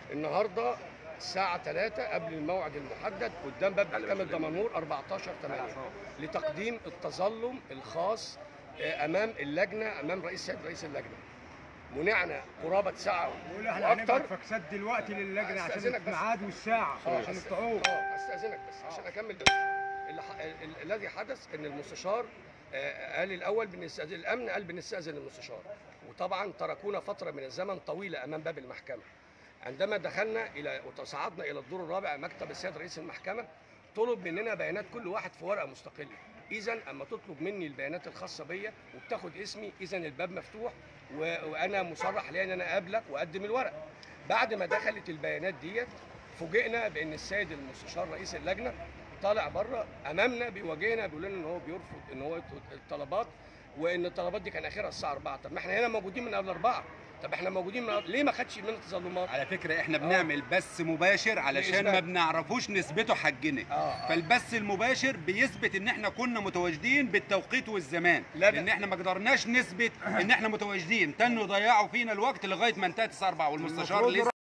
النهارده الساعة 3 قبل الموعد المحدد قدام باب محكمة دمنهور 14 8 لتقديم التظلم الخاص آه، أمام اللجنة أمام رئيس سيد رئيس اللجنة. منعنا قرابة ساعة بيقول احنا هنبعت وأكتر فاكسات دلوقتي للجنه عشان أستأذنك بس. الميعاد والساعه آه، عشان أست- الصعود اه استاذنك بس عشان اكمل بس اللي ح... ال- ال- الذي حدث ان المستشار آه، قال الاول بنستاذن الامن قال بنستاذن المستشار وطبعا تركونا فتره من الزمن طويله امام باب المحكمه عندما دخلنا الى وتصعدنا الى الدور الرابع مكتب السيد رئيس المحكمه طلب مننا بيانات كل واحد في ورقه مستقله اذا اما تطلب مني البيانات الخاصه بيا وبتاخد اسمي اذا الباب مفتوح و... وانا مصرح لي ان انا اقابلك واقدم الورق بعد ما دخلت البيانات ديت فوجئنا بان السيد المستشار رئيس اللجنه طالع بره امامنا بيواجهنا بيقول لنا ان هو بيرفض ان هو يطلب الطلبات وان الطلبات دي كان اخرها الساعه 4 طب ما احنا هنا موجودين من قبل 4 طب احنا موجودين من قبل ليه ما خدش مننا تظلمات على فكره احنا بنعمل بث مباشر علشان لإثبات. ما بنعرفوش نثبته حجنا آه، آه. فالبث المباشر بيثبت ان احنا كنا متواجدين بالتوقيت والزمان لا، لا. ان احنا ما قدرناش نثبت ان احنا متواجدين تنوا ضيعوا فينا الوقت لغايه ما انتهت الساعه 4 والمستشار المفروض لسه